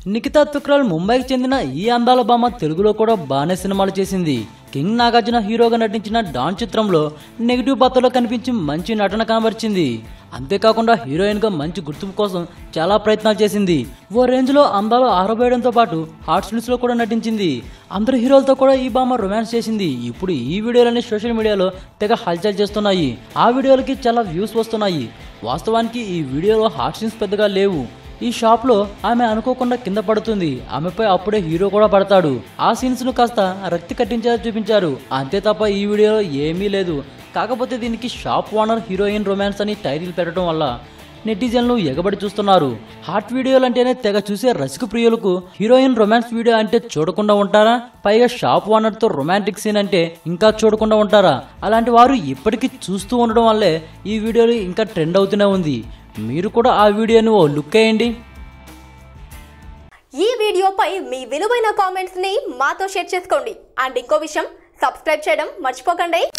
నిఖితా తుక్రాల్ ముంబైకి చెందిన ఈ అందాల బామ్మ తెలుగులో కూడా బాగానే సినిమాలు చేసింది కింగ్ నాగార్జున హీరోగా నటించిన డాన్ చిత్రంలో నెగిటివ్ పాత్రలో కనిపించి మంచి నటన కనబరిచింది అంతేకాకుండా హీరోయిన్ గా మంచి గుర్తింపు కోసం చాలా ప్రయత్నాలు చేసింది ఓ రేంజ్ లో అందాలు ఆరబోయడంతో పాటు హాట్ స్టిల్స్ లో కూడా నటించింది అందరు హీరోలతో కూడా ఈ బామ్మ రొమాన్స్ చేసింది ఇప్పుడు ఈ వీడియోలన్నీ సోషల్ మీడియాలో తెగ హల్చల్ చేస్తున్నాయి ఆ వీడియోలకి చాలా వ్యూస్ వస్తున్నాయి వాస్తవానికి ఈ వీడియోలో హాట్ సీన్స్ పెద్దగా లేవు ఈ షాప్ లో ఆమె అనుకోకుండా కింద పడుతుంది ఆమెపై అప్పుడే హీరో కూడా పడతాడు ఆ సీన్స్ ను కాస్త రక్తి కట్టించేలా చూపించారు అంతే తప్ప ఈ వీడియోలో ఏమీ లేదు కాకపోతే దీనికి షాప్ ఓనర్ హీరోయిన్ రొమాన్స్ అని టైటిల్ పెట్టడం వల్ల నెటిజన్లు ఎగబడి చూస్తున్నారు హాట్ వీడియోలు అంటేనే తెగ చూసే రసిక ప్రియులకు హీరోయిన్ రొమాన్స్ వీడియో అంటే చూడకుండా ఉంటారా పైగా షాప్ ఓనర్ తో రొమాంటిక్ సీన్ అంటే ఇంకా చూడకుండా ఉంటారా అలాంటి వారు ఇప్పటికీ చూస్తూ ఉండడం వల్లే ఈ వీడియోలు ఇంకా ట్రెండ్ అవుతూనే ఉంది మీరు కూడా ఆ వీడియోని ఓ లుక్ వేయండి ఈ వీడియోపై మీ విలువైన కామెంట్స్ ని మాతో షేర్ చేసుకోండి అండ్ ఇంకో విషయం సబ్స్క్రైబ్ చేయడం మర్చిపోకండి